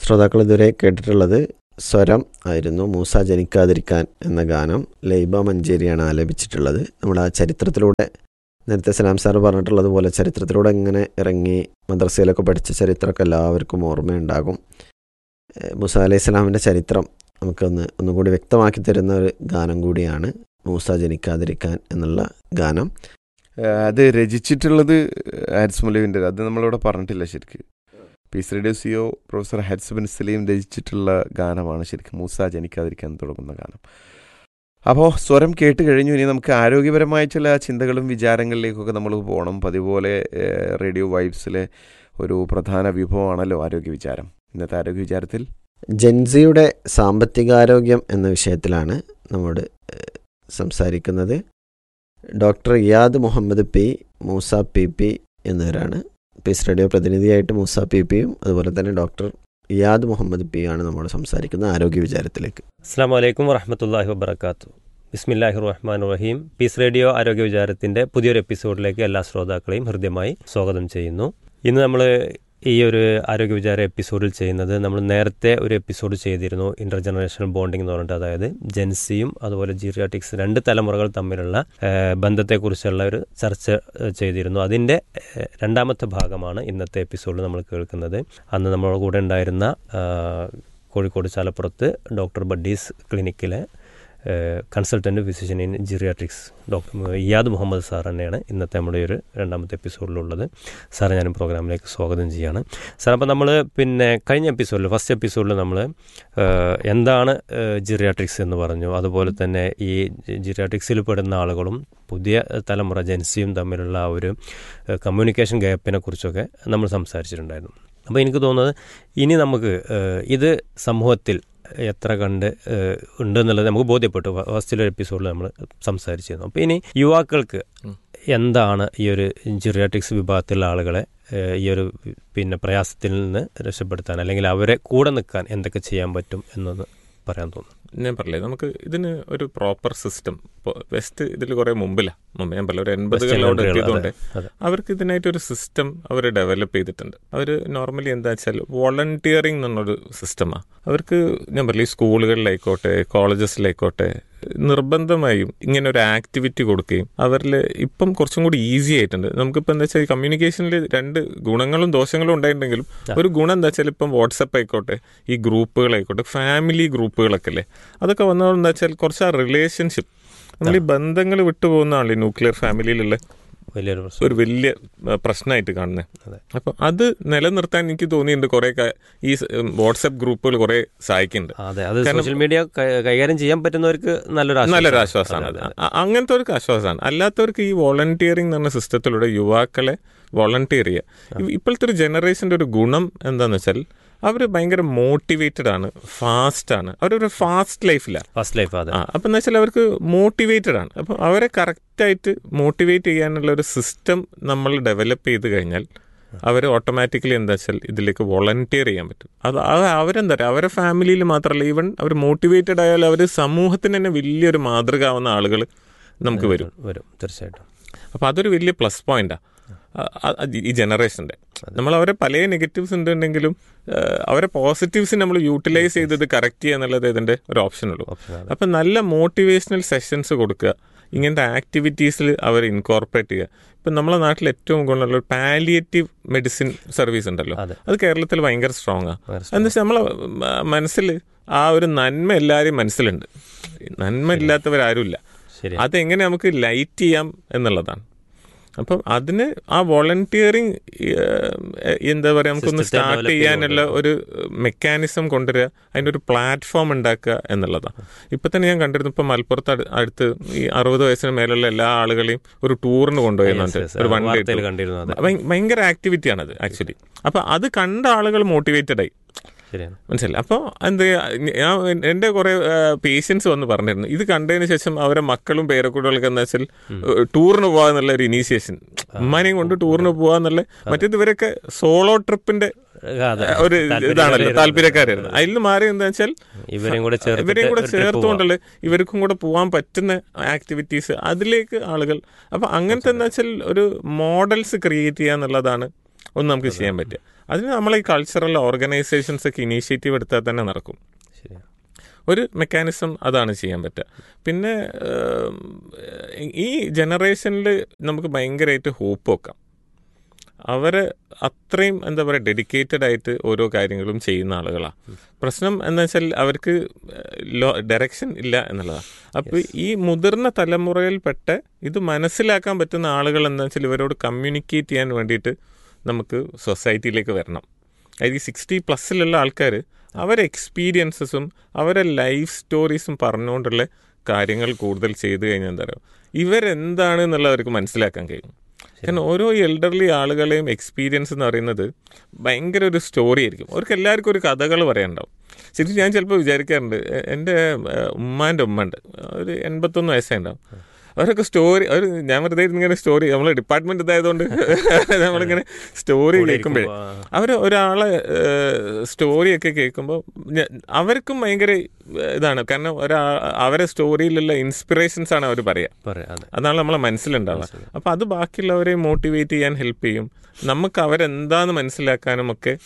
ശ്രോതാക്കൾ ഇതുവരെ കേട്ടിട്ടുള്ളത് സ്വരം ആയിരുന്നു മൂസ ജനിക്കാതിരിക്കാൻ എന്ന ഗാനം ലൈബ മഞ്ചേരിയാണ് ആലപിച്ചിട്ടുള്ളത് നമ്മൾ ആ ചരിത്രത്തിലൂടെ നേരത്തെ സലാം സാർ പറഞ്ഞിട്ടുള്ളത് പോലെ ചരിത്രത്തിലൂടെ ഇങ്ങനെ ഇറങ്ങി മദ്രസയിലൊക്കെ പഠിച്ച ചരിത്രമൊക്കെ എല്ലാവർക്കും ഓർമ്മയുണ്ടാകും ഏഹ് മൂസ അലൈഹി സ്വലാമിൻ്റെ ചരിത്രം നമുക്കൊന്ന് ഒന്നുകൂടി വ്യക്തമാക്കി തരുന്ന ഒരു ഗാനം കൂടിയാണ് മൂസ ജനിക്കാതിരിക്കാൻ എന്നുള്ള ഗാനം ആ, അത് രചിച്ചിട്ടുള്ളത് ഹാരിസ് മുലവിൻ്റെ അത് നമ്മളിവിടെ പറഞ്ഞിട്ടില്ല ശരിക്ക് peace radio CEO professor Haris bin Saleem രചിച്ചിട്ടുള്ള ഗാനമാണ് ശരിക്കും മൂസ ജനിക്കാതിരിക്കാൻ തുടങ്ങുന്ന ഗാനം അപ്പോൾ സ്വരം കേട്ട് കഴിഞ്ഞു ഇനി നമുക്ക് ആരോഗ്യപരമായ ചില ചിന്തകളും വിചാരങ്ങളിലേക്കൊക്കെ നമ്മൾ പോകണം പതിപോലെ റേഡിയോ വൈബ്സിലെ ഒരു പ്രധാന വിഭവമാണല്ലോ ആരോഗ്യ വിചാരം ഇന്നത്തെ ആരോഗ്യ വിചാരത്തിൽ ജൻസിയുടെ സാമ്പത്തികാരോഗ്യം എന്ന വിഷയത്തിലാണ് നമ്മോട് ഏഹ്, സംസാരിക്കുന്നത് doctor Iyad Muhammad P Moosa P P എന്നിവരാണ് പീസ് റേഡിയോ പ്രതിനിധിയായിട്ട് മൂസ പി പിയും അതുപോലെ തന്നെ ഡോക്ടർ ഇയാദ് മുഹമ്മദ് പി ആണ് നമ്മോട് സംസാരിക്കുന്നത് ആരോഗ്യ വിചാരത്തിലേക്ക് അസ്സാം വലൈക്കും വറഹമത്തല്ലാഹി വബർക്കാത്തു ബിസ്മില്ലാഹി റഹ്മാൻ റഹീം പീസ് റേഡിയോ ആരോഗ്യ വിചാരത്തിൻ്റെ പുതിയൊരു എപ്പിസോഡിലേക്ക് എല്ലാ ശ്രോതാക്കളെയും ഹൃദ്യമായി സ്വാഗതം ചെയ്യുന്നു ഇന്ന് നമ്മൾ ഈ ഒരു ആരോഗ്യ വിചാര എപ്പിസോഡിൽ ചെയ്യുന്നത് നമ്മൾ നേരത്തെ ഒരു എപ്പിസോഡ് ചെയ്തിരുന്നു ഇന്റർ ജനറേഷണൽ ബോണ്ടിങ് എന്ന് പറഞ്ഞിട്ട് അതായത് ജെൻസിയും അതുപോലെ ജീറിയാട്ടിക്സ് രണ്ട് തലമുറകൾ തമ്മിലുള്ള ഏഹ്, ബന്ധത്തെക്കുറിച്ചുള്ള ഒരു ചർച്ച ഏഹ്, ചെയ്തിരുന്നു അതിൻ്റെ ഏഹ്, രണ്ടാമത്തെ ഭാഗമാണ് ഇന്നത്തെ എപ്പിസോഡിൽ നമ്മൾ കേൾക്കുന്നത് അന്ന് നമ്മുടെ കൂടെ ഉണ്ടായിരുന്ന ആഹ്, കോഴിക്കോട് ചാലപ്പുറത്ത് ഡോക്ടർ ബഡീസ് ക്ലിനിക്കിലെ consultant physician in geriatrics doctor Iyad Muhammad sir തന്നെയാണ് ഇന്നത്തെ നമ്മുടെ ഒരു രണ്ടാമത്തെ എപ്പിസോഡിലുള്ളത് സാറെ ഞാനും പ്രോഗ്രാമിലേക്ക് സ്വാഗതം ചെയ്യാണ് സാർ അപ്പോൾ നമ്മൾ പിന്നെ കഴിഞ്ഞ എപ്പിസോഡിൽ ഫസ്റ്റ് എപ്പിസോഡിൽ നമ്മൾ എന്താണ് ജിറിയാട്രിക്സ് എന്ന് പറഞ്ഞു അതുപോലെ തന്നെ ഈ ജിറിയാട്രിക്സിൽ പെടുന്ന ആളുകളും പുതിയ തലമുറ ജൻസിയും തമ്മിലുള്ള ആ ഒരു കമ്മ്യൂണിക്കേഷൻ ഗ്യാപ്പിനെ കുറിച്ചൊക്കെ നമ്മൾ സംസാരിച്ചിട്ടുണ്ടായിരുന്നു അപ്പോൾ എനിക്ക് തോന്നുന്നത് ഇനി നമുക്ക് ഏഹ്, ഇത് സമൂഹത്തിൽ എത്ര കണ്ട് ഏഹ്, ഉണ്ട് എന്നുള്ളത് നമുക്ക് ബോധ്യപ്പെട്ടു ഫ- ഫസ്റ്റിലെ എപ്പിസോഡിൽ നമ്മൾ സംസാരിച്ചിരുന്നു അപ്പോൾ ഇനി യുവാക്കൾക്ക് എന്താണ് ഈ ഒരു ജിറിയാട്രിക്സ് വിഭാഗത്തിലുള്ള ആളുകളെ ഏഹ്, ഈ ഒരു പിന്നെ പ്രയാസത്തിൽ നിന്ന് രക്ഷപ്പെടുത്താൻ അല്ലെങ്കിൽ അവരെ കൂടെ നിൽക്കാൻ എന്തൊക്കെ ചെയ്യാൻ പറ്റും എന്നൊന്ന് പറയാൻ തോന്നുന്നു ഞാൻ പറഞ്ഞില്ലേ നമുക്ക് ഇതിന് ഒരു പ്രോപ്പർ സിസ്റ്റം ഇപ്പോൾ വെസ്റ്റ് ഇതിൽ കുറെ മുമ്പിലാണ് മുമ്പ് ഞാൻ പറഞ്ഞ ഒരു എൺപതുകളിലോട്ട് country കൾ, എത്തിയതുകൊണ്ട് അതെ, അതെ. അവർക്ക് ഇതിനായിട്ട് ഒരു സിസ്റ്റം അവർ ഡെവലപ്പ് ചെയ്തിട്ടുണ്ട് അവർ നോർമലി എന്താ വെച്ചാൽ വോളണ്ടിയറിംഗ് എന്നൊരു സിസ്റ്റമാണ് അവർക്ക് ഞാൻ പറഞ്ഞില്ലേ ഈ സ്കൂളുകളിലായിക്കോട്ടെ കോളേജസിലായിക്കോട്ടെ നിർബന്ധമായും ഇങ്ങനെ ഒരു ആക്ടിവിറ്റി കൊടുക്കുകയും അവരിൽ ഇപ്പം കുറച്ചും കൂടി ഈസി ആയിട്ടുണ്ട് നമുക്കിപ്പോൾ എന്താ വെച്ചാൽ കമ്മ്യൂണിക്കേഷനിൽ രണ്ട് ഗുണങ്ങളും ദോഷങ്ങളും ഉണ്ടായിട്ടുണ്ടെങ്കിലും ഒരു ഗുണം എന്താ വെച്ചാൽ ഇപ്പം വാട്സപ്പ് ആയിക്കോട്ടെ ഈ ഗ്രൂപ്പുകളായിക്കോട്ടെ ഫാമിലി ഗ്രൂപ്പുകളൊക്കെ അല്ലേ അതൊക്കെ വന്നതുകൊണ്ട് എന്താ വെച്ചാൽ കുറച്ച് ആ റിലേഷൻഷിപ്പ് നമ്മൾ ഈ ബന്ധങ്ങൾ വിട്ടുപോകുന്ന ആളെ ന്യൂക്ലിയർ ഫാമിലിയിലുള്ള വലിയൊരു പ്രശ്നം ഒരു വലിയ ഏഹ്, പ്രശ്നമായിട്ട് കാണുന്നത് അതെ. അപ്പം അത് നിലനിർത്താൻ എനിക്ക് തോന്നിയിട്ടുണ്ട് കുറെ ഈ വാട്സപ്പ് ഗ്രൂപ്പുകൾ കുറെ സഹായിക്കുന്നുണ്ട് അതെ അത് സോഷ്യൽ മീഡിയ കൈ- കൈകാര്യം ചെയ്യാൻ പറ്റുന്നവർക്ക് നല്ലൊരു ആശ്വാസം. നല്ലൊരു ആശ്വാസമാണ് അതെ, അത് അതെ. അ- അങ്ങനത്തെ ഒരു ആശ്വാസമാണ് അല്ലാത്തവർക്ക് ഈ വോളണ്ടിയറിംഗ് എന്ന് പറഞ്ഞ സിസ്റ്റത്തിലൂടെ യുവാക്കളെ വോളണ്ടിയർ ചെയ്യുക ഇ- ഇപ്പോഴത്തെ ഒരു ജനറേഷന്റെ ഒരു ഗുണം എന്താന്ന് വെച്ചാൽ അവർ ഭയങ്കര മോട്ടിവേറ്റഡ് ആണ് ഫാസ്റ്റ് ആണ് അവരൊരു ഫാസ്റ്റ് ലൈഫിലാണ് ഫസ്റ്റ് ലൈഫ് അതെ ആ അപ്പം എന്ന് വെച്ചാൽ അവർക്ക് മോട്ടിവേറ്റഡ് ആണ് അപ്പം അവരെ കറക്റ്റായിട്ട് മോട്ടിവേറ്റ് ചെയ്യാനുള്ള ഒരു സിസ്റ്റം നമ്മൾ ഡെവലപ്പ് ചെയ്ത് കഴിഞ്ഞാൽ അവർ ഓട്ടോമാറ്റിക്കലി എന്താ വെച്ചാൽ ഇതിലേക്ക് വോളണ്ടിയർ ചെയ്യാൻ പറ്റും അത് അവ- അവരെന്താ പറയുക അവരെ ഫാമിലിയിൽ മാത്രമല്ല ഈവൻ അവർ മോട്ടിവേറ്റഡ് ആയാൽ അവർ സമൂഹത്തിന് തന്നെ വലിയൊരു മാതൃക ആവുന്ന ആളുകൾ നമുക്ക് വരും വരും തീർച്ചയായിട്ടും അപ്പോൾ അതൊരു വലിയ പ്ലസ് പോയിന്റാണ് ഈ ജനറേഷൻ്റെ നമ്മൾ അവരെ പല നെഗറ്റീവ്സ് ഉണ്ടെങ്കിലും ആ, അവരെ പോസിറ്റീവ്സ് നമ്മൾ യൂട്ടിലൈസ് ചെയ്തത് കറക്റ്റ് ചെയ്യുക എന്നുള്ളത് ഇതിൻ്റെ ഒരു ഓപ്ഷൻ ഉള്ളൂ ഓപ്ഷനാണ് അപ്പം നല്ല മോട്ടിവേഷണൽ സെഷൻസ് കൊടുക്കുക ഇങ്ങനത്തെ ആക്ടിവിറ്റീസിൽ അവർ ഇൻകോർപ്പറേറ്റ് ചെയ്യുക ഇപ്പം നമ്മളെ നാട്ടിൽ ഏറ്റവും ഗുണമുള്ള ഒരു പാലിയേറ്റീവ് മെഡിസിൻ സർവീസ് ഉണ്ടല്ലോ അതെ. അത് കേരളത്തിൽ ഭയങ്കര സ്ട്രോങ് ആണ് ഭയങ്കര എന്താ വെച്ചാൽ നമ്മളെ മ- മനസ്സിൽ ആ ഒരു നന്മ എല്ലാവരെയും മനസ്സിലുണ്ട് നന്മ ഇല്ലാത്തവരാരുമില്ല ശരി അതെങ്ങനെ നമുക്ക് ലൈറ്റ് ചെയ്യാം എന്നുള്ളതാണ് അപ്പം അതിന് ആ വോളണ്ടിയറിങ് എന്താ പറയുക നമുക്കൊന്ന് System സ്റ്റാർട്ട് develop ചെയ്യാനുള്ള ഒരു മെക്കാനിസം കൊണ്ടുവരിക അതിൻ്റെ ഒരു പ്ലാറ്റ്ഫോം ഉണ്ടാക്കുക എന്നുള്ളതാണ് ഇപ്പം തന്നെ ഞാൻ കണ്ടിരുന്നു ഇപ്പം മലപ്പുറത്ത് അടു- അടുത്ത് ഈ അറുപത് വയസ്സിന് മേലുള്ള എല്ലാ ആളുകളെയും ഒരു ടൂറിന് കൊണ്ടുപോയെന്നുണ്ട് Yes, yes. ഒരു വൺ ഡേ വാർത്തയിൽ കണ്ടിരുന്നു അതെ ഭയങ്കര ആക്ടിവിറ്റിയാണത് ആക്ച്വലി അപ്പം അത് കണ്ട ആളുകൾ മോട്ടിവേറ്റഡ് ആയി ശരിയാണ് മനസ്സിലായി അപ്പോൾ എന്ത് ചെയ്യാ, ഞാൻ എൻ്റെ കുറെ പേഷ്യൻസ് വന്ന് പറഞ്ഞിരുന്നു ഇത് കണ്ടതിന് ശേഷം അവരെ മക്കളും പേരക്കുട്ടികൾക്ക് എന്താ വെച്ചാൽ ടൂറിന് പോകാന്നുള്ള ഒരു ഇനീഷ്യേഷൻ ഉമ്മാനെയും കൊണ്ട് ടൂറിന് പോകാന്നുള്ള മറ്റേത് ഇവരൊക്കെ സോളോ ട്രിപ്പിന്റെ അതെ. ഒരു താല്പര്യക്കാരായിരുന്നു. ഇതാണല്ലോ താല്പര്യക്കാരായിരുന്നു അതിൽ നിന്ന് മാറി എന്താ വെച്ചാൽ ഇവരെയും കൂടെ ചേർത്തിട്ട് ഇവരെയും കൂടെ ഒരു trip ചേർത്തുകൊണ്ടുള്ള ഇവർക്കും കൂടെ പോകാൻ പറ്റുന്ന ആക്ടിവിറ്റീസ് അതിലേക്ക് ആളുകൾ അപ്പൊ അങ്ങനത്തെ എന്താ വെച്ചാൽ ഒരു മോഡൽസ് ക്രിയേറ്റ് ചെയ്യുക എന്നുള്ളതാണ് ഒന്നും നമുക്ക് ചെയ്യാൻ പറ്റുക അതിന് നമ്മൾ ഈ കൾച്ചറൽ ഓർഗനൈസേഷൻസ് ഒക്കെ ഇനീഷ്യേറ്റീവ് എടുത്താൽ തന്നെ നടക്കും ശരിയാ ഒരു മെക്കാനിസം അതാണ് ചെയ്യാൻ പറ്റുക പിന്നെ ഏം, ഈ ജനറേഷനിൽ നമുക്ക് ഭയങ്കരമായിട്ട് ഹോപ്പ് വെക്കാം അവർ അത്രയും എന്താ പറയുക ഡെഡിക്കേറ്റഡ് ആയിട്ട് ഓരോ കാര്യങ്ങളും ചെയ്യുന്ന ആളുകളാണ് പ്രശ്നം എന്താ വെച്ചാൽ അവർക്ക് ലോ ഡയറക്ഷൻ ഇല്ല എന്നുള്ളതാണ് അപ്പോൾ ഈ മുതിർന്ന തലമുറയിൽപ്പെട്ട ഇത് മനസ്സിലാക്കാൻ പറ്റുന്ന ആളുകൾ എന്താ വെച്ചാൽ ഇവരോട് കമ്മ്യൂണിക്കേറ്റ് ചെയ്യാൻ വേണ്ടിയിട്ട് നമുക്ക് സൊസൈറ്റിയിലേക്ക് വരണം അതായത് ഈ സിക്സ്റ്റി പ്ലസ്സിലുള്ള ആൾക്കാർ അവരെ എക്സ്പീരിയൻസസും അവരെ ലൈഫ് സ്റ്റോറീസും പറഞ്ഞുകൊണ്ടുള്ള കാര്യങ്ങൾ കൂടുതൽ ചെയ്തു കഴിഞ്ഞാൽ എന്താ പറയുക ഇവരെന്താണ് എന്നുള്ളത് അവർക്ക് മനസ്സിലാക്കാൻ കഴിയും കാരണം ഓരോ എൽഡർലി ആളുകളെയും എക്സ്പീരിയൻസ് എന്ന് പറയുന്നത് ഭയങ്കര ഒരു സ്റ്റോറി ആയിരിക്കും അവർക്ക് എല്ലാവർക്കും ഒരു കഥകൾ പറയാനുണ്ടാവും ശരിക്കും ഞാൻ ചിലപ്പോൾ വിചാരിക്കാറുണ്ട് എ- എൻ്റെ ഏഹ്, ഉമ്മാൻ്റെ ഉമ്മ ഉണ്ട് ഒരു എൺപത്തൊന്ന് വയസ്സായിട്ടുണ്ടാവും അവരൊക്കെ സ്റ്റോറി അവർ ഞാൻ വെറുതെ ഇങ്ങനെ സ്റ്റോറി നമ്മൾ ഡിപ്പാർട്ട്മെന്റ് ഇതായതുകൊണ്ട് നമ്മളിങ്ങനെ സ്റ്റോറി കേൾക്കുമ്പോഴേ അവർ ഒരാളെ സ്റ്റോറിയൊക്കെ കേൾക്കുമ്പോൾ അവർക്കും ഭയങ്കര ഏഹ്, ഇതാണ് കാരണം ഒരാ അവരെ സ്റ്റോറിയിലുള്ള ഇൻസ്പിറേഷൻസ് ആണ് അവർ പറയുക പറയാം അതെ അതാണ് നമ്മളെ മനസ്സിലുണ്ടാവുക അപ്പൊ അത് ബാക്കിയുള്ളവരെ മോട്ടിവേറ്റ് ചെയ്യാൻ ഹെൽപ്പ് ചെയ്യും നമുക്ക് അവരെന്താന്ന് മനസ്സിലാക്കാനും ഒക്കെ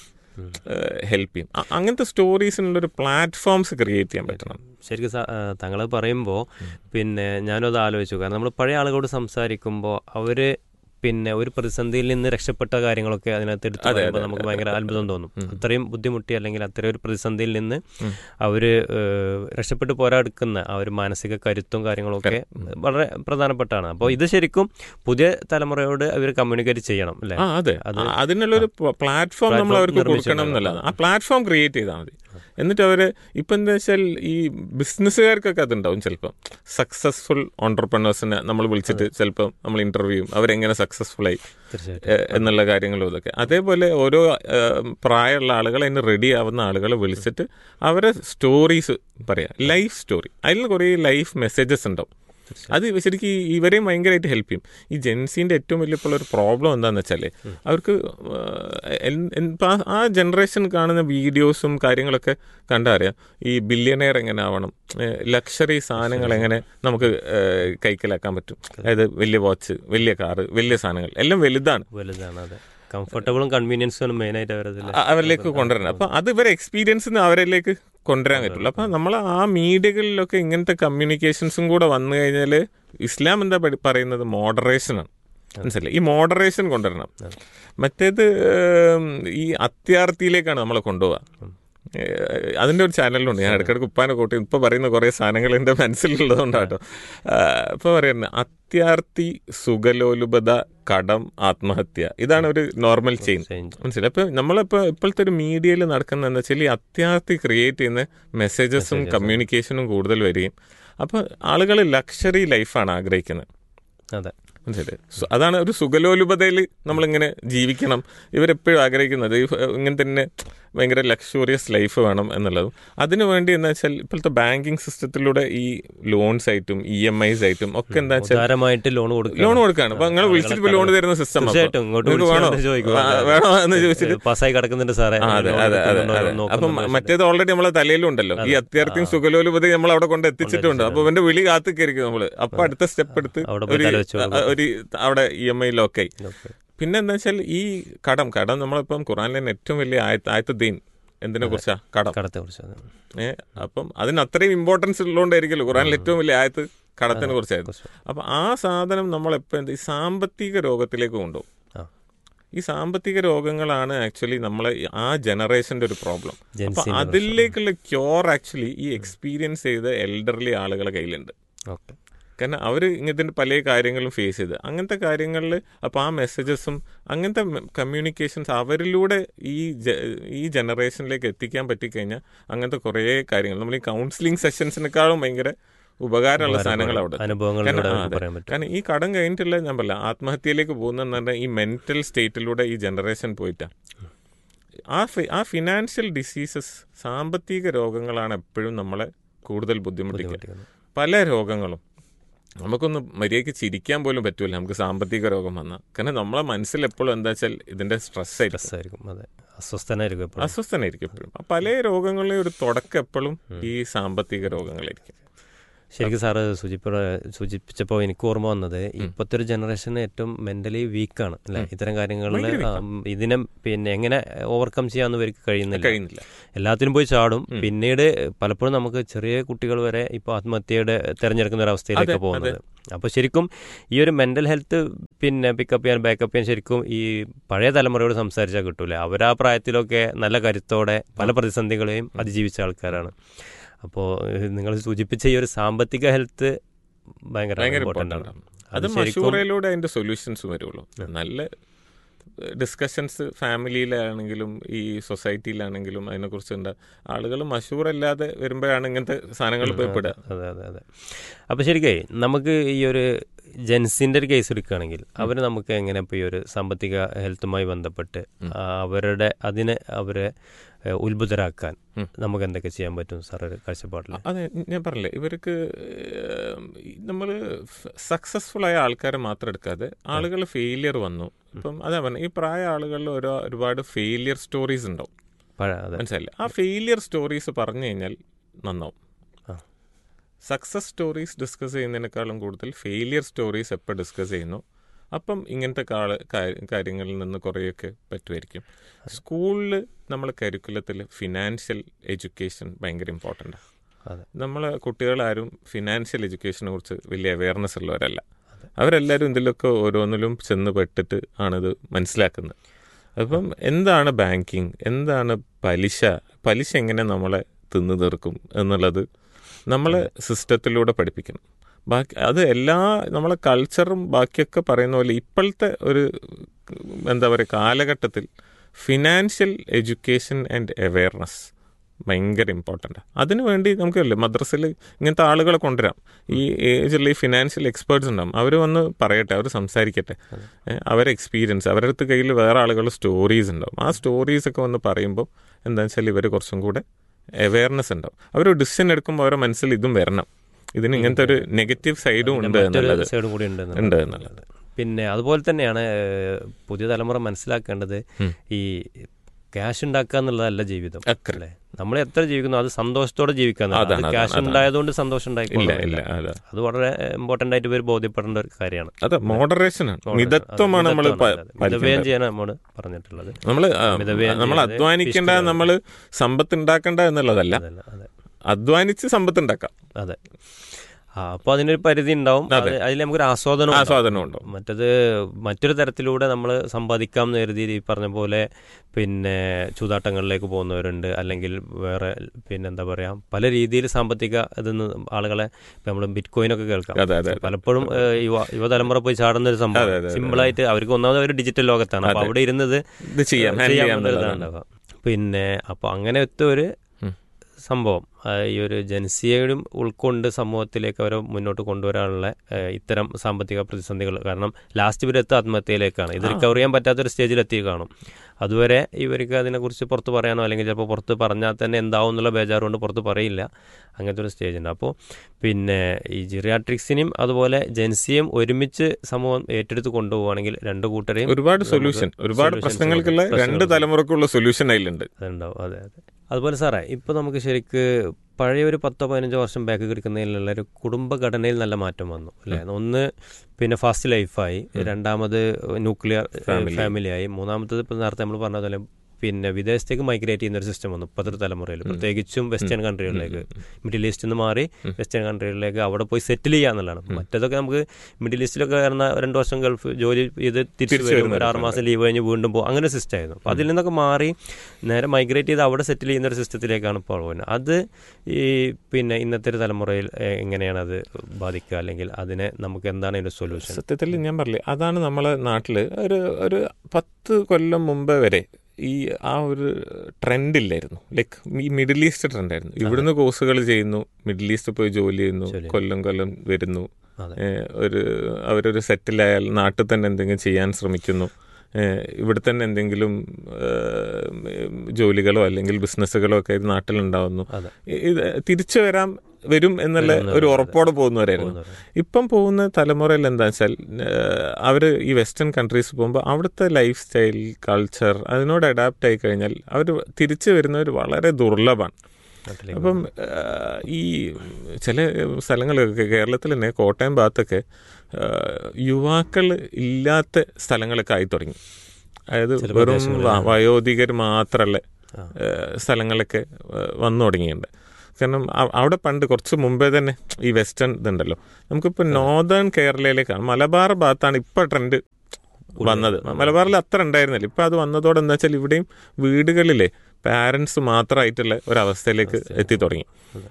ഹെൽപ്പ് ചെയ്യും അ- അങ്ങനത്തെ സ്റ്റോറീസിനുള്ളൊരു പ്ലാറ്റ്ഫോംസ് ക്രിയേറ്റ് ചെയ്യാൻ പറ്റണം ശരിക്കും തങ്ങൾ പറയുമ്പോൾ പിന്നെ ഞാനത് ആലോചിച്ചു കാരണം നമ്മൾ പഴയ ആളുകളോട് സംസാരിക്കുമ്പോൾ അവർ പിന്നെ ഒരു പ്രതിസന്ധിയിൽ നിന്ന് രക്ഷപ്പെട്ട കാര്യങ്ങളൊക്കെ അതിനകത്ത് എടുത്ത് പറയുമ്പോൾ നമുക്ക് ഭയങ്കര അത്ഭുതം തോന്നും അത്രയും ബുദ്ധിമുട്ടി അല്ലെങ്കിൽ അത്രയും ഒരു പ്രതിസന്ധിയിൽ നിന്ന് അവർ രക്ഷപ്പെട്ട് പോരാടുക്കുന്ന ആ ഒരു മാനസിക കരുത്തും കാര്യങ്ങളൊക്കെ വളരെ പ്രധാനപ്പെട്ടാണ് അപ്പോൾ ഇത് ശരിക്കും പുതിയ തലമുറയോട് അവർ കമ്മ്യൂണിക്കേറ്റ് ചെയ്യണം അല്ലേ ആ അതെ ആ, അതിനുള്ളൊരു പ്ലാറ്റ്ഫോം നമ്മൾ അവർക്ക് കൊടുക്കണം എന്നുള്ളതാണ് ആ പ്ലാറ്റ്ഫോം ക്രിയേറ്റ് ചെയ്താൽ മതി എന്നിട്ട് അവര് ഇപ്പൊ എന്താ വെച്ചാൽ ഈ ബിസിനസ്സുകാർക്കൊക്കെ അതുണ്ടാവും ചിലപ്പം സക്സസ്ഫുൾ ഓണ്ടർപ്രണേഴ്സിനെ നമ്മൾ വിളിച്ചിട്ട് ചിലപ്പം നമ്മൾ ഇന്റർവ്യൂ അവരെങ്ങനെ സക്സസ്ഫുൾ ആയി തീർച്ചയായിട്ടും ഏഹ് എന്നുള്ള കാര്യങ്ങളും ഇതൊക്കെ അതേപോലെ ഓരോ ഏഹ് പ്രായമുള്ള ആളുകൾ അതിന് റെഡി ആവുന്ന ആളുകളെ വിളിച്ചിട്ട് അവരെ സ്റ്റോറീസ് പറയാം ലൈഫ് സ്റ്റോറി അതിൽ കുറേ ലൈഫ് മെസ്സേജസ് ഉണ്ടാവും അത് ശരിക്കും ഈ ഇവരെയും ഭയങ്കരമായിട്ട് ഹെൽപ്പ് ചെയ്യും ഈ ജെൻസിന്റെ ഏറ്റവും വലിയ ഇപ്പോൾ ഒരു പ്രോബ്ലം എന്താണെന്ന് വെച്ചാൽ അവർക്ക് ഏഹ് എൻ- എൻ- ഇപ്പൊ ആ- ആ ജനറേഷൻ കാണുന്ന വീഡിയോസും കാര്യങ്ങളൊക്കെ കണ്ടറിയാം ഈ ബില്യനെയർ എങ്ങനെ ആവണം ലക്ഷറി സാധനങ്ങൾ എങ്ങനെ നമുക്ക് ഏഹ് കൈക്കലാക്കാൻ പറ്റും അതായത് വലിയ വാച്ച് വലിയ കാറ് വലിയ സാധനങ്ങൾ എല്ലാം വലുതാണ് വലുതാണ് അതെ കംഫർട്ടബിളും കൺവീനിയൻസും മെയിനായിട്ട് അവരതിൽ അ- അവരിലേക്ക് കൊണ്ടുവരണം അപ്പൊ അത് ഇവരെ എക്സ്പീരിയൻസ് അവരിലേക്ക് കൊണ്ടുവരാൻ പറ്റുള്ളൂ അപ്പൊ നമ്മൾ ആ മീഡിയകളിലൊക്കെ ഇങ്ങനത്തെ കമ്മ്യൂണിക്കേഷൻസും കൂടെ വന്നു കഴിഞ്ഞാൽ ഇസ്ലാം എന്താ പഠി- പറയുന്നത് മോഡറേഷനാണ് മനസ്സിലായി ഈ മോഡറേഷൻ കൊണ്ടുവരണം മറ്റേത് ഏം, ഈ അത്യാർത്ഥിയിലേക്കാണ് നമ്മളെ കൊണ്ടുപോവുക ഏഹ് അതിന്റെ ഒരു ചാനലുണ്ട് ഞാൻ ഇടയ്ക്കിടയ്ക്ക് ഉപ്പാനെ കൂട്ടി ഇപ്പൊ പറയുന്ന കുറെ സാധനങ്ങൾ എന്റെ മനസ്സിലുള്ളതുകൊണ്ടാട്ടോ ഇപ്പൊ പറയുന്നത് അത്യാർത്ഥി സുഖലോലുപത കടം ആത്മഹത്യ ഇതാണ് ഒരു നോർമൽ ചെയിൻ മനസ്സിലായി അപ്പൊ നമ്മളിപ്പോ ഇപ്പോഴത്തെ ഒരു മീഡിയയിൽ നടക്കുന്ന എന്താ വെച്ചാൽ ഈ അത്യാർത്ഥി ക്രിയേറ്റ് ചെയ്യുന്ന മെസ്സേജസും കമ്മ്യൂണിക്കേഷനും കൂടുതൽ വരികയും അപ്പൊ ആളുകൾ ലക്ഷറി ലൈഫാണ് ആഗ്രഹിക്കുന്നത് അതെ മനസ്സിലായി സു- അതാണ് ഒരു സുഖലോലുപതയിൽ നമ്മളിങ്ങനെ ജീവിക്കണം ഇവരെപ്പോഴും ആഗ്രഹിക്കുന്നത് ഈ ഫ- ഇങ്ങനെ തന്നെ ഭയങ്കര ലക്ഷൂറിയസ് ലൈഫ് വേണം എന്നുള്ളതും അതിനു വേണ്ടി എന്താ വെച്ചാൽ ഇപ്പോഴത്തെ ബാങ്കിങ് സിസ്റ്റത്തിലൂടെ ഈ ലോൺസ് ആയിട്ടും ഇ എം ഐസ് ആയിട്ടും ഒക്കെ എന്താ വെച്ചാൽ ഉദാരമായിട്ട് ലോൺ കൊടുക്കുക ലോൺ കൊടുക്കാണ് അപ്പൊ നിങ്ങൾ വിളിച്ചിട്ട് ലോൺ തരുന്ന സിസ്റ്റം തീർച്ചയായിട്ടും ഇങ്ങോട്ട് വേണോ വിളിച്ച് ചോദിക്കും. ആ, വേണോ എന്ന് ചോദിച്ചിട്ട് പാസ്സായി കിടക്കുന്നുണ്ട് സാറേ ആ, അതെ ലോൺ അതെ അതെ എടുക്കുന്നുണ്ടോ അതെ എന്ന് അപ്പം നോക്കുന്നുണ്ടോ? മറ്റേത് ഓൾറെഡി നമ്മളെ തലയിലുണ്ടല്ലോ ഈ അത്യാർത്ഥിയും സുഖലോലുപതി നമ്മൾ അവിടെ കൊണ്ട് എത്തിച്ചിട്ടുണ്ട് അപ്പൊ ഇവന്റെ വിളി കാത്തിക്കായിരിക്കും നമ്മള് അപ്പൊ അടുത്ത സ്റ്റെപ്പ് എടുത്ത് അവിടെ പോയി ഒരു തല വെച്ച് കൊടുക്കും. ഒരു അവിടെ ഇ എം ഐ ലോക്കായി ഓക്കേ. പിന്നെ എന്താ വെച്ചാൽ ഈ കടം കടം നമ്മളിപ്പം ഖുറാനിലെ തന്നെ ഏറ്റവും വലിയ ആയത്ത് ആയത്ത് ദീൻ എന്തിനെ കുറിച്ചാ കടം കടത്തെ കുറിച്ച് അതെ. ഏ അപ്പം അതിന് അത്രയും ഇമ്പോർട്ടൻസ് ഉള്ളതുകൊണ്ടായിരിക്കുമല്ലോ ഖുറാനിലെ ഏറ്റവും വലിയ ആയത്ത് കടത്തിനെ കുറിച്ചായിരുന്നു അപ്പൊ ആ സാധനം നമ്മളെപ്പോ എന്ത് ഈ സാമ്പത്തിക രോഗത്തിലേക്ക് കൊണ്ടുപോകും ആ. ഈ സാമ്പത്തിക രോഗങ്ങളാണ് ആക്ച്വലി നമ്മളെ ആ ജനറേഷന്റെ ഒരു പ്രോബ്ലം അപ്പൊ ജെൻസിന്റെ അതിലേക്കുള്ള ക്യോർ ആക്ച്വലി ഈ എക്സ്പീരിയൻസ് ചെയ്ത എൽഡർലി ആളുകളെ കയ്യിലുണ്ട് ഓക്കെ കാരണം അവർ ഇങ്ങനത്തെ പല കാര്യങ്ങളും ഫേസ് ചെയ്ത് അങ്ങനത്തെ കാര്യങ്ങളിൽ അപ്പോൾ ആ മെസ്സേജസും അങ്ങനത്തെ കമ്മ്യൂണിക്കേഷൻസ് അവരിലൂടെ ഈ ജ- ഈ ജനറേഷനിലേക്ക് എത്തിക്കാൻ പറ്റിക്കഴിഞ്ഞാൽ അങ്ങനത്തെ കുറേ കാര്യങ്ങൾ നമ്മൾ ഈ കൗൺസിലിംഗ് സെഷൻസിനേക്കാളും ഭയങ്കര ഉപകാരമുള്ള സാധനങ്ങൾ അവിടെ എത്തും. അനുഭവങ്ങളിലൂടെ കാരണം- ആ, അവർക്ക് അതെ. പറയാൻ പറ്റും കാരണം ഈ കടം കഴിഞ്ഞിട്ടുള്ള ഞാൻ പറയില്ല ആത്മഹത്യയിലേക്ക് പോകുന്ന പറഞ്ഞാൽ ഈ മെന്റൽ സ്റ്റേറ്റിലൂടെ ഈ ജനറേഷൻ പോയിട്ടാ ആ ഫി- ആ ഫിനാൻഷ്യൽ ഡിസീസസ് സാമ്പത്തിക രോഗങ്ങളാണ് എപ്പോഴും നമ്മളെ കൂടുതൽ ബുദ്ധിമുട്ടിക്കുക ബുദ്ധിമുട്ടിക്കുന്നത്. പല രോഗങ്ങളും നമുക്കൊന്ന് മര്യാദയ്ക്ക് ചിരിക്കാൻ പോലും പറ്റൂല നമുക്ക് സാമ്പത്തിക രോഗം വന്നാൽ കാരണം നമ്മളെ മനസ്സിൽ എപ്പോഴും എന്താ വെച്ചാൽ ഇതിന്റെ സ്ട്രെസ് ആയിരിക്കും സ്ട്രെസ് ആയിരിക്കും അതെ അസ്വസ്ഥനായിരിക്കും എപ്പോഴും അസ്വസ്ഥനായിരിക്കും എപ്പോഴും ആ പല രോഗങ്ങളിലെ ഒരു തുടക്കം എപ്പോഴും ഈ സാമ്പത്തിക രോഗങ്ങളായിരിക്കും ശരിക്കും സാറ് സൂചിപ്പ സൂചിപ്പിച്ചപ്പോൾ എനിക്ക് ഓർമ്മ വന്നത് ഇപ്പോഴത്തെ ഒരു ജനറേഷൻ ഏറ്റവും മെന്റലി വീക്കാണ് അല്ലെ ഇത്തരം കാര്യങ്ങളിൽ ഭയങ്കര weak ഇതിനെ പിന്നെ എങ്ങനെ ഓവർകം ചെയ്യാന്ന് ഇവർക്ക് കഴിയുന്നില്ല കഴിയുന്നില്ല എല്ലാത്തിനും പോയി ചാടും പിന്നീട് പലപ്പോഴും നമുക്ക് ചെറിയ കുട്ടികൾ വരെ ഇപ്പോൾ ആത്മഹത്യയുടെ തെരഞ്ഞെടുക്കുന്ന ഒരു അവസ്ഥയിലേക്ക് അതെ, പോകുന്നത് അപ്പോൾ ശരിക്കും ഈ ഒരു മെന്റൽ ഹെൽത്ത് പിന്നെ പിക്കപ്പ് ചെയ്യാൻ ബാക്കപ്പ് ചെയ്യാൻ ശരിക്കും ഈ പഴയ തലമുറയോട് സംസാരിച്ചാൽ കിട്ടൂല അവർ ആ പ്രായത്തിലൊക്കെ നല്ല കരുത്തോടെ പല പ്രതിസന്ധികളെയും അതിജീവിച്ച ആൾക്കാരാണ് അപ്പോൾ നിങ്ങൾ സൂചിപ്പിച്ച ഈ ഒരു സാമ്പത്തിക ഹെൽത്ത് ഭയങ്കര ഭയങ്കര ഇമ്പോർട്ടൻ്റ് ഇമ്പോർട്ടൻ്റ് ആണ് ആണ് അത് അത് ശരിക്കും മഷൂറയിലൂടെ അതിന്റെ സൊല്യൂഷൻസ് വരുള്ളൂ നല്ല ഡിസ്കഷൻസ് ഫാമിലിയിലാണെങ്കിലും ഈ സൊസൈറ്റിയിലാണെങ്കിലും അതിനെക്കുറിച്ച് ഉണ്ട് ആളുകൾ മഷൂറല്ലാതെ വരുമ്പോഴാണ് ഇങ്ങനത്തെ സാധനങ്ങൾ പോയി പെടുക അതെ അതെ അതെ അപ്പോൾ ശരിക്കേ നമുക്ക് ഈ ഒരു ജെൻസിൻ്റെ ഒരു കേസ് എടുക്കുകയാണെങ്കിൽ അവർ നമുക്ക് എങ്ങനെ ഇപ്പോൾ ഈ ഒരു സാമ്പത്തിക ഹെൽത്തുമായി ബന്ധപ്പെട്ട് ആ, അവരുടെ അതിനെ അവരെ ഏഹ്, ഉത്ഭുതരാക്കാൻ നമുക്ക് എന്തൊക്കെ ചെയ്യാൻ പറ്റും സാർ ഒരു കാഴ്ചപ്പാടിൽ അതെ ഞാൻ പറഞ്ഞില്ലേ ഇവർക്ക് നമ്മൾ സക്സസ്ഫുൾ ആയ ആൾക്കാരെ മാത്രം എടുക്കാതെ ആളുകൾ ഫെയിലിയർ വന്നു ഇപ്പം അതാ പറഞ്ഞ ഈ പ്രായ ആളുകളിൽ ഓരോ ഒരുപാട് ഫെയിലിയർ സ്റ്റോറീസ് ഉണ്ടാവും പഴ അതെ മനസ്സിലായില്ലേ ആ ഫെയിലിയർ സ്റ്റോറീസ് പറഞ്ഞു കഴിഞ്ഞാൽ നന്നാവും ആ. സക്സസ് സ്റ്റോറീസ് ഡിസ്കസ് ചെയ്യുന്നതിനേക്കാളും കൂടുതൽ ഫെയിലിയർ സ്റ്റോറീസ് എപ്പോൾ ഡിസ്കസ് ചെയ്യുന്നു അപ്പം ഇങ്ങനത്തെ കാള- കാ- കാര്യങ്ങളിൽ നിന്ന് കുറേയൊക്കെ പറ്റുമായിരിക്കും സ്കൂളിൽ നമ്മൾ കരിക്കുലത്തിൽ ഫിനാൻഷ്യൽ എഡ്യൂക്കേഷൻ ഭയങ്കര ഇമ്പോർട്ടൻ്റ് അതെ നമ്മളെ കുട്ടികളാരും ഫിനാൻഷ്യൽ എഡ്യൂക്കേഷനെ കുറിച്ച് വലിയ അവയർനെസ് ഉള്ളവരല്ല അവരെല്ലാവരും ഇതിലൊക്കെ ഓരോന്നിലും ചെന്ന് പെട്ടിട്ട് ആണിത് മനസ്സിലാക്കുന്നത് അപ്പം എന്താണ് ബാങ്കിങ് എന്താണ് പലിശ പലിശ എങ്ങനെ നമ്മളെ തിന്നു തീർക്കും എന്നുള്ളത് നമ്മളെ സിസ്റ്റത്തിലൂടെ പഠിപ്പിക്കണം ബാക്കി അത് എല്ലാ നമ്മളെ കൾച്ചറും ബാക്കിയൊക്കെ പറയുന്ന പോലെ ഇപ്പോഴത്തെ ഒരു എന്താ പറയുക കാലഘട്ടത്തിൽ ഫിനാൻഷ്യൽ എഡ്യൂക്കേഷൻ ആൻഡ് അവയർനെസ് ഭയങ്കര ഇമ്പോർട്ടൻ്റ് അതിനു വേണ്ടി നമുക്കല്ലേ മദ്രസയിൽ ഇങ്ങനത്തെ ആളുകളെ കൊണ്ടുവരാം ഈ ഏജിലുള്ള ഈ ഫിനാൻഷ്യൽ എക്സ്പേർട്സ് ഉണ്ടാവും അവർ വന്ന് പറയട്ടെ അവർ സംസാരിക്കട്ടെ ഏ, അവരെ എക്സ്പീരിയൻസ് അവരുടെ അടുത്ത് കയ്യിൽ വേറെ ആളുകൾ സ്റ്റോറീസ് ഉണ്ടാവും ആ സ്റ്റോറീസ് ഒക്കെ വന്ന് പറയുമ്പോൾ എന്താ വെച്ചാൽ ഇവർ കുറച്ചും കൂടെ അവയർനെസ് ഉണ്ടാവും അവർ ഡിസിഷൻ എടുക്കുമ്പോൾ അവരുടെ മനസ്സിൽ ഇതും വരണം ഇതിന് ഇങ്ങനത്തെ ഒരു നെഗറ്റീവ് സൈഡും ഉണ്ട് എന്നുള്ളത് സൈഡും കൂടി ഉണ്ട് ഉണ്ട് എന്നുള്ളത് പിന്നെ അതുപോലെ തന്നെയാണ് ഏഹ്, പുതിയ തലമുറ മനസ്സിലാക്കേണ്ടത് ഈ ക്യാഷ് ഉണ്ടാക്കുക എന്നുള്ളതല്ല ജീവിതം അക്കരെ. അല്ലേ നമ്മൾ എത്ര ജീവിക്കുന്നു അത് സന്തോഷത്തോടെ ജീവിക്കുക അതാണ്, അതാണ്, ക്യാഷ് അതാണ്. ഉണ്ടായതുകൊണ്ട് സന്തോഷം ഇല്ല ഉണ്ടായിക്കൊള്ളുന്നില്ല ഇല്ല അതെ അത് വളരെ ഇമ്പോർട്ടന്റ് ആയിട്ട് ഇവർ ബോധ്യപ്പെടേണ്ട ഒരു കാര്യമാണ് അതെ മോഡറേഷൻ ആണ് മിതത്വമാണ് നമ്മൾ മിതവ്യയം ചെയ്യാൻ നമ്മോട് പറഞ്ഞിട്ടുള്ളത് നമ്മൾ മിതവ്യയം നമ്മൾ ചെയ്യാതെ അധ്വാനിക്കേണ്ട പിശുക്ക് നമ്മൾ സമ്പത്ത് ഉണ്ടാക്കേണ്ട എന്നുള്ളതല്ല അതല്ല, അതെ അധ്വാനിച്ച് സമ്പത്ത് ഉണ്ടാക്കാം അതെ ആ അപ്പോൾ അതിനൊരു പരിധി ഉണ്ടാവും അതെ. അത് അതിൽ നമുക്കൊരു ആസ്വാദനം ഉണ്ടാവും. ആസ്വാദനം ഉണ്ടാവും മറ്റത് മറ്റൊരു തരത്തിലൂടെ നമ്മൾ സമ്പാദിക്കാം എന്ന് കരുതി ഈ പറഞ്ഞ പോലെ പിന്നെ ചൂതാട്ടങ്ങളിലേക്ക് പോകുന്നവരുണ്ട് അല്ലെങ്കിൽ വേറെ പിന്നെ എന്താ പറയാ പല രീതിയിൽ സാമ്പത്തിക ഇതിന്ന് ആളുകളെ നമ്മൾ ബിറ്റ് കോയിനൊക്കെ കേൾക്കാം അതെ അതെ പലപ്പോഴും ഏഹ്, യുവ യുവതലമുറ പോയി ചാടുന്ന ഒരു അതെ, സംഭവം അതെ, അതെ. സിമ്പിളായിട്ട് അവർക്ക് ഒന്നാമത് ഒരു ഡിജിറ്റൽ ലോകത്താണ് അപ്പൊ അവിടെ ഇരുന്നത് ഇത് ചെയ്യാം ഹാൻഡിൽ ചെയ്യാം ചെയ്യാവുന്ന ഒരു എന്നുള്ളതാണ്. ഇതാണ് ഉണ്ടാവുക. പിന്നെ അപ്പൊ അങ്ങനത്തെ ഒരു ഉം. സംഭവം ആ, ഈ ഒരു ജനസിയയും ഉൾക്കൊണ്ട് സമൂഹത്തിലേക്ക് അവരെ മുന്നോട്ട് കൊണ്ടുവരാനുള്ള ഏഹ്, ഇത്തരം സാമ്പത്തിക പ്രതിസന്ധികൾ കാരണം ലാസ്റ്റ് ഇവരെത്തുക ആത്മഹത്യയിലേക്കാണ് ഇത് റിക്കവർ ചെയ്യാൻ പറ്റാത്തൊരു സ്റ്റേജിൽ എത്തി കാണും അതുവരെ ഇവർക്ക് അതിനെക്കുറിച്ച് പുറത്ത് പറയാനോ അല്ലെങ്കിൽ ചിലപ്പോൾ പുറത്ത് പറഞ്ഞാൽ തന്നെ എന്താവും എന്നുള്ള ബേജാറ് കൊണ്ട് പുറത്ത് പറയില്ല അങ്ങനത്തെ ഒരു സ്റ്റേജ് ഉണ്ട് അപ്പോൾ പിന്നെ ഈ ജിറിയാട്രിക്സിനെയും അതുപോലെ ജെൻസിയും ഒരുമിച്ച് സമൂഹം ഏറ്റെടുത്ത് കൊണ്ടുപോവുകയാണെങ്കിൽ രണ്ട് കൂട്ടരെയും ഒരുപാട് നമുക്ക് സൊല്യൂഷൻ ഒരുപാട് solutions പ്രശ്നങ്ങൾക്കുള്ള ഉണ്ട്. രണ്ട് പ്രശ്നങ്ങൾ തലമുറക്കുള്ള സൊല്യൂഷൻ അതിലുണ്ട് അതുണ്ടാവും അതെ അതെ അതുപോലെ സാറേ ഇപ്പോൾ നമുക്ക് ശരിക്ക് പഴയ ഒരു പത്തോ പതിനഞ്ചോ വർഷം ബാക്ക് കിടക്കുന്നതിലുള്ള ഒരു കുടുംബഘടനയിൽ നല്ല മാറ്റം വന്നു അല്ലേ ഒന്ന് പിന്നെ ഫാസ്റ്റ് ലൈഫായി രണ്ടാമത് ന്യൂക്ലിയർ Family. ഫാമിലി ആയി മൂന്നാമത്തത് ഇപ്പോൾ നേരത്തെ നമ്മൾ പറഞ്ഞ പോലെ പിന്നെ വിദേശത്തേക്ക് മൈഗ്രേറ്റ് ചെയ്യുന്ന ഒരു സിസ്റ്റം വന്നു ഇപ്പോഴത്തെ തലമുറയിൽ പ്രത്യേകിച്ചും വെസ്റ്റേൺ കൺട്രികളിലേക്ക് മിഡിൽ ഈസ്റ്റിൽ നിന്ന് മാറി വെസ്റ്റേൺ കൺട്രികളിലേക്ക് അവിടെ പോയി സെറ്റിൽ ചെയ്യുക എന്നുള്ളതാണ് മറ്റേതൊക്കെ നമുക്ക് മിഡിൽ ഈസ്റ്റിലൊക്കെ വരുന്ന രണ്ട് വർഷം ഗൾഫ് ജോലി ചെയ്ത് തിരിച്ചു തിരിച്ച് വരും വരുന്ന ഒരു ആറ് മാസം ലീവ് കഴിഞ്ഞ് വീണ്ടും പോകും അങ്ങനെ സിസ്റ്റം ആയിരുന്നു അപ്പോൾ അതിൽ നിന്നൊക്കെ മാറി നേരെ മൈഗ്രേറ്റ് ചെയ്ത് അവിടെ സെറ്റിൽ ചെയ്യുന്ന ഒരു സിസ്റ്റത്തിലേക്കാണ് ഇപ്പോൾ പോകുന്നത് അത് ഈ പിന്നെ ഇന്നത്തെ ഒരു തലമുറയിൽ എ- എങ്ങനെയാണ് അത് ബാധിക്കുക അല്ലെങ്കിൽ അതിനെ നമുക്ക് എന്താണ് അതിൻ്റെ സൊല്യൂഷൻ സത്യത്തിൽ ഞാൻ പറഞ്ഞില്ലേ അതാണ് നമ്മളെ നാട്ടിൽ ഒരു ഒരു പത്ത് കൊല്ലം മുമ്പേ വരെ ഈ ആ ഒരു ട്രെൻഡ് ഇല്ലായിരുന്നു ലൈക്ക് ഈ മിഡിൽ ഈസ്റ്റ് ട്രെൻഡായിരുന്നു ഇവിടുന്ന് കോഴ്സുകൾ ചെയ്യുന്നു മിഡിൽ ഈസ്റ്റ് പോയി ജോലി ചെയ്യുന്നു ജോലി കൊല്ലം കൊല്ലം വരുന്നു അതെ. ഏഹ് ഒരു അവരൊരു സെറ്റിലായാൽ നാട്ടിൽ തന്നെ എന്തെങ്കിലും ചെയ്യാൻ ശ്രമിക്കുന്നു ഏഹ് ഇവിടെ തന്നെ എന്തെങ്കിലും ഏഹ് ജോലികളോ അല്ലെങ്കിൽ ബിസിനസ്സുകളോ ഒക്കെ ഇത് നാട്ടിലുണ്ടാവുന്നു അതെ. ഇ- ഇത് തിരിച്ചു വരാൻ വരും എന്നുള്ള ഒരു ഉറപ്പോടെ പോകുന്നവരായിരുന്നു ഇപ്പം പോകുന്ന തലമുറയിൽ എന്താ വെച്ചാൽ അവർ ഈ വെസ്റ്റേൺ കൺട്രീസ് പോകുമ്പോൾ അവിടുത്തെ ലൈഫ് സ്റ്റൈൽ കൾച്ചർ അതിനോട് അഡാപ്റ്റ് ആയി കഴിഞ്ഞാൽ അവർ തിരിച്ചു വരുന്നവർ വളരെ ദുർലഭമാണ് നാട്ടിലേക്ക് അപ്പം ആ, ഈ ചില സ്ഥലങ്ങളൊക്കെ കേരളത്തിൽ തന്നെ കോട്ടയം ഭാഗത്തൊക്കെ ആ, യുവാക്കൾ ഇല്ലാത്ത സ്ഥലങ്ങളൊക്കെ ആയി തുടങ്ങി അതായത് ചില വെറും പ്രദേശങ്ങളിൽ, വ- വയോധികർ മാത്രമുള്ള ആ. ആ, സ്ഥലങ്ങളൊക്കെ ആ, വന്നു തുടങ്ങിയിട്ടുണ്ട് കാരണം അ- അവിടെ പണ്ട് കുറച്ച് മുമ്പേ തന്നെ ഈ വെസ്റ്റേൺ ഇതുണ്ടല്ലോ നമുക്കിപ്പോൾ നോർത്തേൺ കേരളയിലേക്കാണ് മലബാർ ഭാഗത്താണ് ഇപ്പോൾ ട്രെൻഡ് വന്നത് മലബാറിൽ അത്ര ഉണ്ടായിരുന്നില്ല ഇപ്പം അത് വന്നതോടെ എന്താ വെച്ചാൽ ഇവിടെയും വീടുകളിലെ പാരൻസ് മാത്രമായിട്ടുള്ള ഒരവസ്ഥയിലേക്ക് എത്തി തുടങ്ങി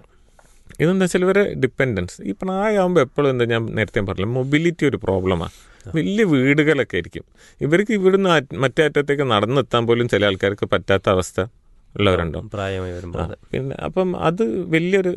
ഇതെന്താ വെച്ചാൽ ഇവരെ ഡിപ്പെൻഡൻസ് ഈ പ്രായമാകുമ്പോൾ എപ്പോഴും എന്താ ഞാൻ നേരത്തെ പറഞ്ഞില്ല മൊബിലിറ്റി ഒരു പ്രോബ്ലമാണ് വലിയ വീടുകളൊക്കെ ആയിരിക്കും ഇവർക്ക് ഇവിടുന്ന് ആ- മറ്റേ അറ്റത്തേക്ക് നടന്നെത്താൻ പോലും ചില ആൾക്കാർക്ക് പറ്റാത്ത അവസ്ഥ ഉള്ളവരുണ്ടോ പ്രായമായി വരുമ്പോൾ ആ, പിന്നെ അപ്പം അത് വലിയൊരു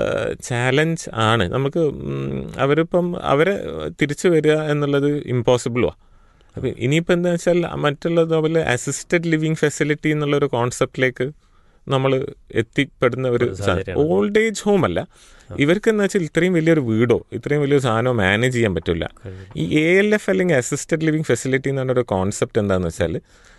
ചാലഞ്ച് ആണ് നമുക്ക് ഉം, അവരിപ്പം അവരെ തിരിച്ചു വരിക എന്നുള്ളത് ഇമ്പോസിബിളുമാണ് അപ്പം ഇനിയിപ്പോൾ എന്താ വെച്ചാൽ മറ്റുള്ളത് പോലെ അസിസ്റ്റഡ് ലിവിങ് ഫെസിലിറ്റി എന്നുള്ളൊരു കോൺസെപ്റ്റിലേക്ക് നമ്മൾ എത്തിപ്പെടുന്ന ഒരു സാഹചര്യമാണ്. ഓൾഡ് ഏജ് ഹോം അല്ല ഇവർക്ക് എന്താ വെച്ചാൽ ഇത്രയും വലിയൊരു വീടോ ഇത്രയും വലിയൊരു സാധനമോ മാനേജ് ചെയ്യാൻ പറ്റില്ല ഈ എ എൽ എഫ് അല്ലെങ്കിൽ അസിസ്റ്റഡ് ലിവിങ് ഫെസിലിറ്റി എന്ന് പറഞ്ഞൊരു കോൺസെപ്റ്റ് എന്താണെന്ന് വെച്ചാൽ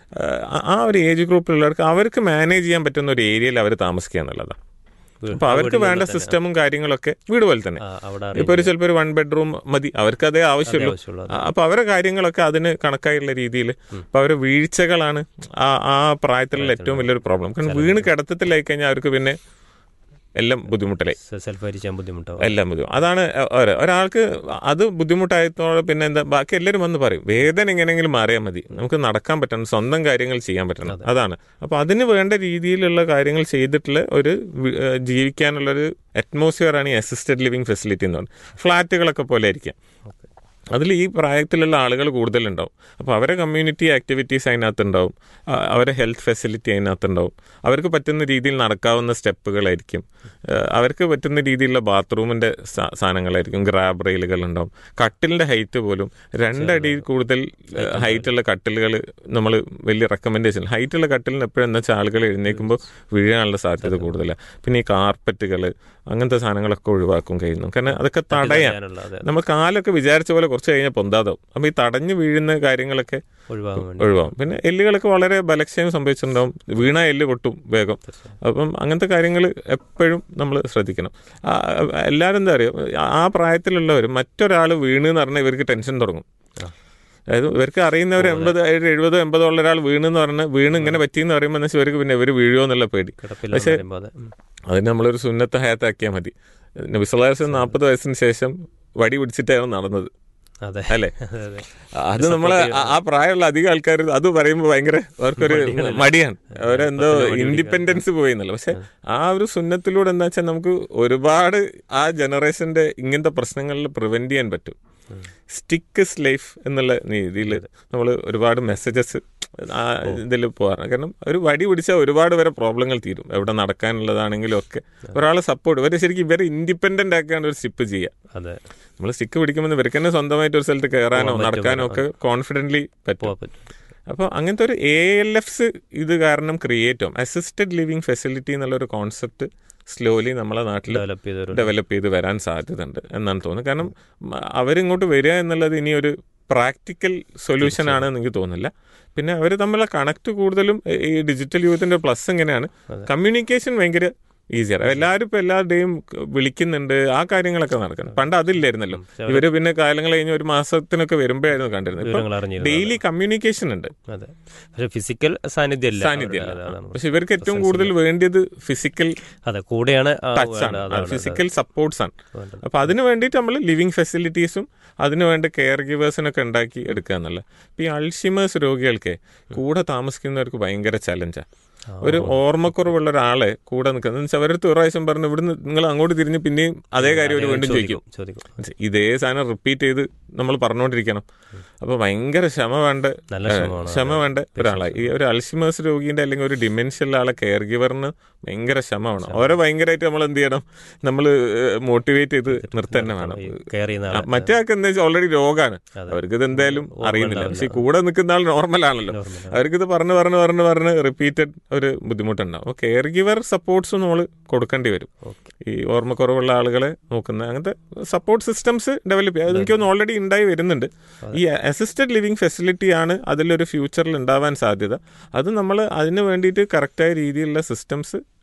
ആ- ആ ഒരു ഏജ് ഗ്രൂപ്പിലുള്ളവർക്ക് അവർക്ക് മാനേജ് ചെയ്യാൻ പറ്റുന്ന ഒരു ഏരിയയിൽ അവർ താമസിക്കുക എന്നുള്ളതാണ് അപ്പൊ അവർക്ക് വേണ്ട സിസ്റ്റമും കാര്യങ്ങളൊക്കെ വീട് പോലെ തന്നെ അവിടെ ഇപ്പൊ ഒരു ചിലപ്പോൾ ഒരു വൺ ബെഡ്റൂം മതി അവർക്ക് അതേ ആവശ്യമുള്ളൂ ആവശ്യമുള്ളൂ. ആ, അപ്പൊ അവരെ കാര്യങ്ങളൊക്കെ അതിന് കണക്കായുള്ള രീതിയിൽ അപ്പൊ അവരെ വീഴ്ചകളാണ് ആ ആ പ്രായത്തിലുള്ള ഏറ്റവും വലിയൊരു പ്രോബ്ലം കാരണം വീണ് കിടത്തത്തിലായി കഴിഞ്ഞാൽ അവർക്ക് പിന്നെ എല്ലാം ബുദ്ധിമുട്ടിലായി സെൽഫ് ഭരിച്ചാൻ ബുദ്ധിമുട്ടാവും എല്ലാം ബുദ്ധിമുട്ട് അതാണ് ഒര- ഒരാൾക്ക് അത് ബുദ്ധിമുട്ടായതോടെ പിന്നെ എന്താ ബാക്കി എല്ലാവരും വന്ന് പറയും വേദന എങ്ങനെയെങ്കിലും മാറിയാൽ മതി നമുക്ക് നടക്കാൻ പറ്റണം സ്വന്തം കാര്യങ്ങൾ ചെയ്യാൻ പറ്റണം അതാണ് അപ്പൊ അതിന് വേണ്ട രീതിയിലുള്ള കാര്യങ്ങൾ ചെയ്തിട്ടുള്ള ഒരു വി- ഏഹ് ജീവിക്കാനുള്ള ഒരു അറ്റ്മോസ്ഫിയർ ആണ് ഈ അസിസ്റ്റഡ് ലിവിങ് ഫെസിലിറ്റി എന്ന് പറയുന്നത് ഫ്ലാറ്റുകളൊക്കെ പോലെ ആയിരിക്കാം അതിൽ ഈ പ്രായത്തിലുള്ള ആളുകൾ കൂടുതലുണ്ടാവും അപ്പോൾ അവരെ കമ്മ്യൂണിറ്റി ആക്ടിവിറ്റീസ് അതിനകത്ത് ഉണ്ടാവും ആ, അവരെ ഹെൽത്ത് ഫെസിലിറ്റി അതിനകത്ത് ഉണ്ടാവും അവർക്ക് പറ്റുന്ന രീതിയിൽ നടക്കാവുന്ന സ്റ്റെപ്പുകളായിരിക്കും ആ, അവർക്ക് പറ്റുന്ന രീതിയിലുള്ള ബാത്റൂമിൻ്റെ സാധനങ്ങളായിരിക്കും ഗ്രാബ് റെയിലുകൾ ഉണ്ടാവും കട്ടിലിൻ്റെ ഹൈറ്റ് പോലും രണ്ടടി കൂടുതൽ ഹൈറ്റുള്ള കട്ടിലുകൾ നമ്മൾ വലിയ റെക്കമെൻഡേഷൻ ഹൈറ്റുള്ള കട്ടിലിന് എപ്പോഴും എന്താ വെച്ചാൽ ആളുകൾ എഴുന്നേൽക്കുമ്പോൾ വീഴാനുള്ള സാധ്യത കൂടുതലാണ് പിന്നെ ഈ കാർപ്പറ്റുകൾ അങ്ങനത്തെ സാധനങ്ങളൊക്കെ ഒഴിവാക്കും കഴിയുന്നു കാരണം അതൊക്കെ തടയാം ചെയ്യാനുള്ള, അതെ. നമ്മൾ കാലൊക്കെ വിചാരിച്ച പോലെ കുറച്ച് കഴിഞ്ഞാൽ പൊന്താതാവും അപ്പോൾ ഈ തടഞ്ഞു വീഴുന്ന കാര്യങ്ങളൊക്കെ ഒഴിവാകാൻ വേണ്ടി ഒഴിവാകും പിന്നെ എല്ലുകളൊക്കെ വളരെ ബലക്ഷയം സംഭവിച്ചിട്ടുണ്ടാവും വീണ എല്ല് പൊട്ടും വേഗം അപ്പം അങ്ങനത്തെ കാര്യങ്ങൾ എപ്പോഴും നമ്മൾ ശ്രദ്ധിക്കണം ആ, എല്ലാവരും എന്താ പറയുക ആ പ്രായത്തിലുള്ളവർ മറ്റൊരാൾ വീണ് എന്ന് പറഞ്ഞാൽ ഇവർക്ക് ടെൻഷൻ തുടങ്ങും അതായത് ഇവർക്ക് അറിയുന്നവർ എൺപത് ഒരു എഴുപതോ എൺപതോ ഉള്ള ഒരാൾ വീണെന്ന് പറഞ്ഞാൽ വീണ് ഇങ്ങനെ പറ്റിയെന്ന് പറയുമ്പോൾ എന്ന് വെച്ചാൽ ഇവർക്ക് പിന്നെ ഇവർ വീഴുമോ എന്നുള്ള പേടി കിടപ്പില്ല പക്ഷേ പറയുമ്പോൾ അതെ ഉം. അതിന് നമ്മളൊരു സുന്നത്ത ഹയാത്താക്കിയാൽ മതി നബിസ്വലാസം നാൽപ്പത് വയസ്സിന് ശേഷം വടി പിടിച്ചിട്ടായിരുന്നു നടന്നത് അതെ അല്ലേ അതെ, അതെ. അത് നമ്മള് ആ- ആ പ്രായമുള്ള അധികം ആൾക്കാർ അത് പറയുമ്പോൾ ഭയങ്കര അവർക്കൊരു മടിയാണ് അവരെന്തോ ഇൻഡിപെൻഡൻസ് പോയി എന്നല്ല പക്ഷെ ആ ഒരു സുന്നത്തിലൂടെ എന്താ വെച്ചാൽ നമുക്ക് ഒരുപാട് ആ ജനറേഷന്റെ ഇങ്ങനത്തെ പ്രശ്നങ്ങളിൽ പ്രിവെന്റ് ചെയ്യാൻ പറ്റും സ്റ്റിക്ക് ലൈഫ് എന്നുള്ള രീതിയിൽ നമ്മൾ ഒരുപാട് മെസ്സേജസ് ആ ഇതിൽ പോകാറ് കാരണം ഒരു വടി പിടിച്ചാൽ ഒരുപാട് പേരെ പ്രോബ്ലങ്ങൾ തീരും എവിടെ നടക്കാനുള്ളതാണെങ്കിലും ഒക്കെ ഒരാളെ സപ്പോർട്ട് ഇവരെ ശരിക്കും ഇവരെ ഇൻഡിപെൻഡന്റ് ആക്കാണ് ഒരു സ്റ്റെപ്പ് ചെയ്യുക അതെ നമ്മൾ സ്റ്റിക്ക് പിടിക്കുമ്പോൾ ഇവർക്ക് തന്നെ സ്വന്തമായിട്ട് ഒരു സ്ഥലത്ത് കയറാനോ പോകാൻ പറ്റും. നടക്കാനോ ഒക്കെ കോൺഫിഡൻ്റ്ലി പറ്റും പോവാൻ പറ്റും അപ്പോൾ അങ്ങനത്തെ ഒരു എ എൽ എഫ്സ് ഇത് കാരണം ക്രിയേറ്റ് ആവും അസിസ്റ്റഡ് ലിവിങ് ഫെസിലിറ്റി എന്നുള്ള ഒരു കോൺസെപ്റ്റ് സ്ലോലി നമ്മളെ നാട്ടിൽ ഡെവലപ്പ് ചെയ്തൊരു ഡെവലപ്പ് ചെയ്ത് വരാൻ സാധ്യതയുണ്ട് എന്നാണ് തോന്നുന്നത് കാരണം മ- അവരിങ്ങോട്ട് വരിക എന്നുള്ളത് ഇനി ഒരു പ്രാക്ടിക്കൽ സൊല്യൂഷൻ ആണെന്ന് എനിക്ക് തോന്നുന്നില്ല പിന്നെ അവർ തമ്മിലുള്ള കണക്ട് കൂടുതലും ഈ ഡിജിറ്റൽ യൂത്തിന്റെ പ്ലസ് എങ്ങനെയാണ് കമ്മ്യൂണിക്കേഷൻ ഭയങ്കര ഈസിയാണ് എല്ലാവരും ഇപ്പൊ എല്ലാവരുടെയും വിളിക്കുന്നുണ്ട് ആ കാര്യങ്ങളൊക്കെ നടക്കണം പണ്ട് അതില്ലായിരുന്നല്ലോ ഇവര് പിന്നെ കാലങ്ങൾ കഴിഞ്ഞ് ഒരു മാസത്തിനൊക്കെ വരുമ്പോഴായിരുന്നു കണ്ടിരുന്നത് വിവരങ്ങൾ അറിഞ്ഞിരുന്നു ഡെയിലി കമ്മ്യൂണിക്കേഷൻ ഉണ്ട് അതെ പക്ഷെ ഫിസിക്കൽ സാന്നിധ്യം ഇല്ല സാന്നിധ്യം അവിടെ. അതാണ് പക്ഷെ ഇവർക്ക് ഏറ്റവും കൂടുതൽ വേണ്ടിയത് ഫിസിക്കൽ അതെ കൂടെയാണ് ആ ടച്ച് വേണ്ടത്. ആണ് അതാണ് ഫിസിക്കൽ സപ്പോർട്ട്സ് ആണ് വേണ്ടത്. അപ്പൊ അതിന് വേണ്ടിയിട്ട് നമ്മൾ ലിവിങ് ഫെസിലിറ്റീസും അതിന് വേണ്ട കെയർ ഗിവേഴ്സിനൊക്കെ ഉണ്ടാക്കി എടുക്കുക എന്നുള്ള ഇപ്പൊ ഈ അൾഷിമേഴ്സ് രോഗികൾക്ക് കൂടെ താമസിക്കുന്നവർക്ക് ഭയങ്കര ചലഞ്ചാണ് ഒരു ഓർമ്മക്കുറവുള്ള ഒരാളെ കൂടെ നിൽക്കുന്നത് വെച്ചാൽ അവരടുത്ത് ഒരു പ്രാവശ്യം പറഞ്ഞു ഇവിടുന്ന് നിങ്ങൾ അങ്ങോട്ട് തിരിഞ്ഞ് പിന്നെയും അതേ കാര്യം അവർ വീണ്ടും ചോദിക്കും ചോദിക്കും ഇതേ സാധനം റിപ്പീറ്റ് ചെയ്ത് നമ്മൾ പറഞ്ഞുകൊണ്ടിരിക്കണം അപ്പൊ ഭയങ്കര ക്ഷമ വേണ്ട നല്ല ഏഹ്, ക്ഷമ വേണം. ക്ഷമ വേണ്ട ഒരാളായി ഈ ഒരു അൾഷിമേഴ്സ് രോഗീന്റെ അല്ലെങ്കിൽ ഒരു ഡിമെൻഷ്യൽ ആളെ കെയർ ഗിവറിന് ഭയങ്കര ക്ഷമ വേണം അവരെ ഭയങ്കരമായിട്ട് നമ്മൾ എന്ത് ചെയ്യണം നമ്മൾ മോട്ടിവേറ്റ് ചെയ്ത് നിർത്താൻ തന്നെ വേണം കെയർ ചെയ്യുന്ന ആ, ആളെ മറ്റേ ആൾക്ക് എന്താ വെച്ചാൽ ഓൾറെഡി രോഗമാണ് അതെ. അവർക്ക് ഇത് എന്തായാലും ഓർമ്മ അറിയുന്നില്ല ഉണ്ടാവില്ല. പക്ഷെ ഈ കൂടെ നിൽക്കുന്ന ആൾ നോർമൽ ആണല്ലോ Normal ആണ്. അവർക്ക് ഇത് പറഞ്ഞ് പറഞ്ഞ് പറഞ്ഞ് പറഞ്ഞ് റിപ്പീറ്റഡ് ഒരു ബുദ്ധിമുട്ടുണ്ടാവും അപ്പോൾ കെയർ ഗിവർ സപ്പോർട്ട്സും നമ്മൾ കൊടുക്കേണ്ടി വരും ഓക്കെ ഈ ഓർമ്മക്കുറവുള്ള ആളുകളെ നോക്കുന്ന അങ്ങനത്തെ സപ്പോർട്ട് സിസ്റ്റംസ് ഡെവലപ്പ് ചെയ്യുക അതെനിക്കൊന്ന് ഓൾറെഡി ഉണ്ടായി വരുന്നുണ്ട് ഈ അസിസ്റ്റഡ് ലിവിങ് ഫെസിലിറ്റി ആണ് അതിലൊരു ഫ്യൂച്ചറിൽ ഉണ്ടാവാൻ സാധ്യത അത് നമ്മൾ അതിന് വേണ്ടിയിട്ട് കറക്റ്റായ രീതിയിലുള്ള സിസ്റ്റംസ്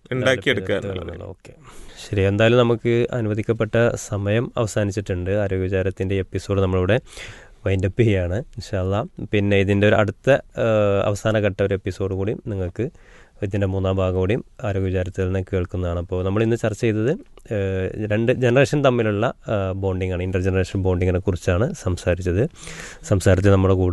ഉണ്ടാക്കിയെടുക്കുക എന്നുള്ളത് ഓക്കെ ശരി എന്തായാലും നമുക്ക് അനുവദിക്കപ്പെട്ട സമയം അവസാനിച്ചിട്ടുണ്ട് ആരോഗ്യവിചാരത്തിൻ്റെ എപ്പിസോഡ് നമ്മളിവിടെ വൈൻഡപ്പ് ചെയ്യുകയാണ് ഇൻഷാല്ല പിന്നെ ഇതിൻ്റെ ഒരു അടുത്ത ആ, അവസാനഘട്ട ഒരു എപ്പിസോഡ് കൂടി നിങ്ങൾക്ക് ഇതിൻ്റെ മൂന്നാം ഭാഗം കൂടിയും ആരോഗ്യവിചാരത്തിൽ നിന്ന് കേൾക്കുന്നതാണ് അപ്പോൾ നമ്മൾ ഇന്ന് ചർച്ച ചെയ്തത് ആ, രണ്ട് ജനറേഷൻ തമ്മിലുള്ള ബോണ്ടിങ് ആണ് ഇൻ്റർ ജനറേഷൻ ബോണ്ടിങ്ങിനെ കുറിച്ചാണ് സംസാരിച്ചത് സംസാരിച്ച് നമ്മുടെ കൂടെ